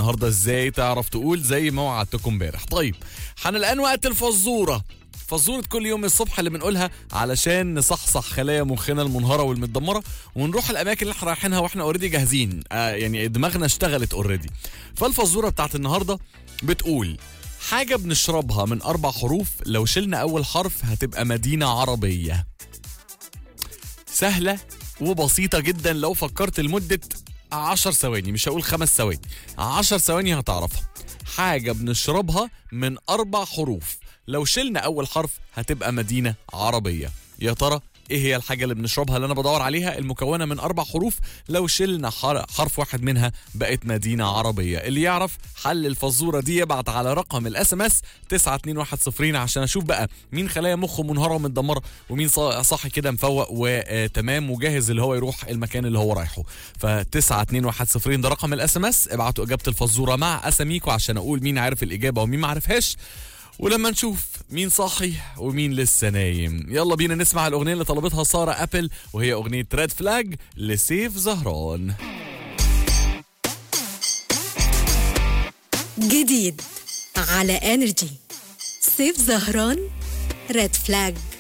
النهارده ازاي تعرف تقول زي ما وعدتكم امبارح طيب حان الان وقت الفزوره فزورة كل يوم الصبح اللي بنقولها علشان نصحصح خلايا مخنا المنهارة والمتدمرة ونروح الأماكن اللي احنا رايحينها واحنا اوريدي جاهزين آه يعني دماغنا اشتغلت اوريدي فالفزورة بتاعت النهاردة بتقول حاجة بنشربها من أربع حروف لو شلنا أول حرف هتبقى مدينة عربية سهلة وبسيطة جدا لو فكرت لمدة عشر ثواني مش هقول خمس ثواني عشر ثواني هتعرفها حاجة بنشربها من أربع حروف لو شلنا أول حرف هتبقى مدينة عربية يا ترى ايه هي الحاجة اللي بنشربها اللي انا بدور عليها المكونة من اربع حروف لو شلنا حر- حرف واحد منها بقت مدينة عربية اللي يعرف حل الفزورة دي يبعت على رقم الاس ام اس 92100 عشان اشوف بقى مين خلايا مخه منهارة ومتدمرة ومين صا- صاحي كده مفوق وتمام وجاهز اللي هو يروح المكان اللي هو رايحه ف 92100 ده رقم الاس ام اس ابعتوا اجابة الفزورة مع اساميكوا عشان اقول مين عارف الاجابة ومين ما عرفهاش ولما نشوف مين صاحي ومين لسه نايم يلا بينا نسمع الأغنية اللي طلبتها سارة أبل وهي أغنية ريد فلاج لسيف زهران جديد على انرجي سيف زهران ريد فلاج